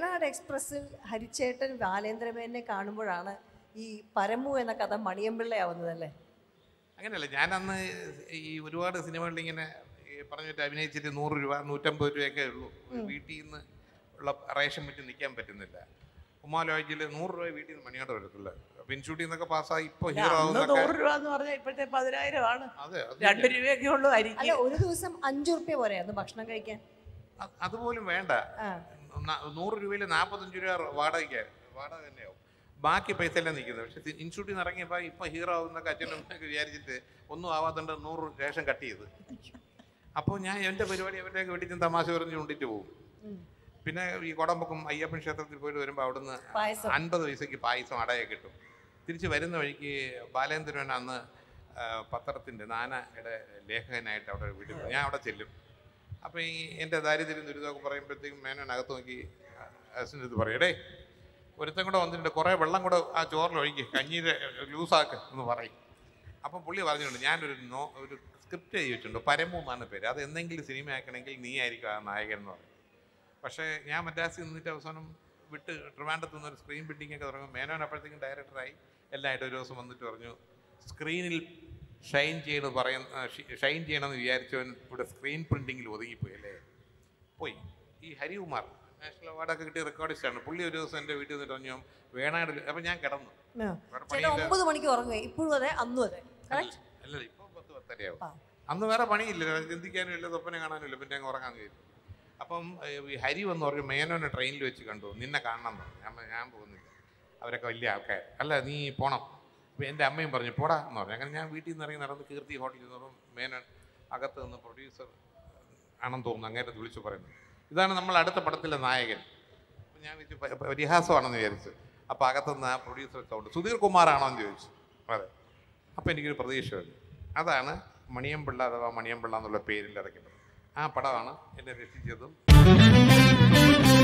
വയനാട് എക്സ്പ്രസ്സിൽ ഹരിച്ചേട്ടൻ ബാലേന്ദ്രമേനെ കാണുമ്പോഴാണ് ഈ പരമു എന്ന കഥ മണിയമ്പിള്ളയാവുന്നതല്ലേ അങ്ങനെയല്ല ഞാൻ അന്ന് ഈ ഒരുപാട് സിനിമകളിൽ ഇങ്ങനെ ഈ പറഞ്ഞിട്ട് അഭിനയിച്ചിട്ട് നൂറ് രൂപ നൂറ്റമ്പത് രൂപയൊക്കെ ഉള്ളൂ വീട്ടിൽ നിന്ന് ഉള്ള റേഷൻ വിറ്റ് നിൽക്കാൻ പറ്റുന്നില്ല ഉമ്മാലോചിച്ചിൽ നൂറ് രൂപ വീട്ടിൽ നിന്ന് മണിയോടെ വരത്തുള്ളൂ പിൻഷൂട്ടിൽ നിന്നൊക്കെ പാസ്സായി ഇപ്പോൾ ഹീറോ അന്ന് ആവുന്നൊക്കെ നൂറ് രൂപ എന്ന് പറഞ്ഞാൽ ഇപ്പോഴത്തെ പതിനായിരം ആണ് അതെ അത് രണ്ട് രൂപയൊക്കെ ഉള്ളൂ അല്ല അരിക്ക് ഒരു ദിവസം അഞ്ചു റുപ്യ പോരെ അന്ന് ഭക്ഷണം കഴിക്കാൻ അ- അതുപോലും വേണ്ട ആ ന- നൂറ് രൂപയിൽ നാൽപ്പത്തഞ്ച് രൂപ വാടകയ്ക്ക് വാടക തന്നെയാവും ബാക്കി പൈസ എല്ലാം നിൽക്കുന്നത് പക്ഷെ ഇൻസ്റ്റിറ്റ്യൂട്ടിൽ നിന്ന് ഇറങ്ങിയപ്പോൾ ഇപ്പം ഹീറോ ആവുന്നൊക്കെ അച്ഛനും അമ്മയൊക്കെ വിചാരിച്ചിട്ട് ഒന്നും ആവാത്തതുകൊണ്ട് നൂറ് റേഷൻ കട്ട് ചെയ്ത് അപ്പോൾ ഞാൻ എൻ്റെ പരിപാടി അവരുടെ വീട്ടിൽ നിന്ന് തമാശ പറഞ്ഞ് കൊണ്ടിട്ട് പോകും ഉം. പിന്നെ ഈ കുടമ്പക്കും അയ്യപ്പൻ ക്ഷേത്രത്തിൽ പോയിട്ട് വരുമ്പോൾ അവിടുന്ന് പായസം അൻപത് പൈസയ്ക്ക് പായസം അടയെ കിട്ടും തിരിച്ച് വരുന്ന വഴിക്ക് ബാലേന്ദ്രൻ അന്ന് ആ, പത്രത്തിൻ്റെ നാനയുടെ ലേഖകനായിട്ട് അവിടെ വീട്ടിൽ പോയി. ഞാൻ അവിടെ ചെല്ലും അപ്പോൾ ഈ എൻ്റെ ദാരിദ്ര്യം ദുരിതമൊക്കെ പറയുമ്പോഴത്തേക്കും മേനോൻ അകത്ത് നോക്കി അസിൻ്റെ ഇത് പറയും എടേ ഒരുത്തൻ കൂടെ വന്നിട്ടുണ്ട് കുറേ വെള്ളം കൂടെ ആ ചോറിൽ ഒഴിക്ക് കഞ്ഞിയുടെ ലൂസാക്ക് എന്ന് പറയും അപ്പം പുള്ളി പറഞ്ഞിട്ടുണ്ട് ഞാനൊരു നോ ഒരു സ്ക്രിപ്റ്റ് എഴുതി വെച്ചിട്ടുണ്ട് പരമു എന്നാണ് പേര് അത് എന്തെങ്കിലും സിനിമ ആക്കണമെങ്കിൽ നീ ആയിരിക്കും ആ നായകൻ എന്ന് പറയും പക്ഷേ ഞാൻ മദ്രാസിൽ നിന്നിട്ട് അവസാനം വിട്ട് ട്രിവാൻഡത്ത് നിന്ന് ഒരു സ്ക്രീൻ ബിൽഡിംഗ് ഒക്കെ തുടങ്ങും മേനോൻ അപ്പോഴത്തേക്കും ഡയറക്ടറായി എല്ലായിട്ട് ഒരു ദിവസം വന്നിട്ട് പറഞ്ഞു സ്ക്രീനിൽ ഷൈൻ ചെയ്യണമെന്ന് പറയുന്ന ഷൈൻ ചെയ്യണമെന്ന് വിചാരിച്ചവൻ ഇവിടെ സ്ക്രീൻ പ്രിൻറ്റിങ്ങിൽ ഒതുങ്ങിപ്പോയി അല്ലേ പോയി ഈ ഹരികുമാർ നാഷണൽ അവാർഡൊക്കെ കിട്ടിയ റെക്കോർഡിസ്റ്റാണ് പുള്ളി ഒരു ദിവസം എൻ്റെ വീട്ടിൽ നിന്നിട്ട് പറഞ്ഞു വേണാട് അപ്പം ഞാൻ കിടന്നു ആ. വേറെ ചേട്ടൻ പണിയില്ല. ഒമ്പത് മണിക്ക് ഉറങ്ങുക ഇപ്പോഴും അതെ അന്നും അതെ കറക്റ്റ് അല്ല ഇപ്പം പത്ത് പത്തരയാവും ആ. അന്ന് വേറെ പണിയില്ല ചിന്തിക്കാനും ഇല്ല സ്വപ്നം കാണാനും ഇല്ല പിന്നെ അങ്ങ് ഉറങ്ങാൻ കഴിയും അപ്പം ഏഹ്, ഈ ഹരി വന്ന് പറഞ്ഞു മേനോനെ ട്രെയിനിൽ വെച്ച് കണ്ടു നിന്നെ കാണണം എന്ന് പറഞ്ഞു. ഞാൻ പറഞ്ഞു, ഞാൻ പോകുന്നില്ല അവരൊക്കെ വലിയ ആൾക്കാർ അല്ല നീ പോണം അപ്പം എൻ്റെ അമ്മയും പറഞ്ഞു പോടാ എന്ന് പറഞ്ഞു അങ്ങനെ ഞാൻ വീട്ടിൽ നിന്ന് ഇറങ്ങി നടന്ന് കീർത്തി ഹോട്ടലിൽ നിന്നപ്പം മേനോൻ അകത്ത് നിന്ന് പ്രൊഡ്യൂസർ ആണെന്ന് തോന്നുന്നു അങ്ങേരത്ത് വിളിച്ചു പറയുന്നു ഇതാണ് നമ്മൾ അടുത്ത പടത്തിലെ നായകൻ അപ്പം ഞാൻ വിചാരിച്ചു പ- പ- പരിഹാസമാണെന്ന് വിചാരിച്ചു അപ്പോൾ അകത്തുനിന്ന് ആ പ്രൊഡ്യൂസർ സൗണ്ട് സുധീർ കുമാറാണോ എന്ന് ചോദിച്ചു അതെ അപ്പോൾ എനിക്കൊരു പ്രതീക്ഷ വന്നു അതാണ് മണിയമ്പിള്ള അഥവാ മണിയമ്പിള്ള എന്നുള്ള പേരിൽ ഇറക്കിയത് ആ പടമാണ് എന്നെ രക്ഷിച്ചതും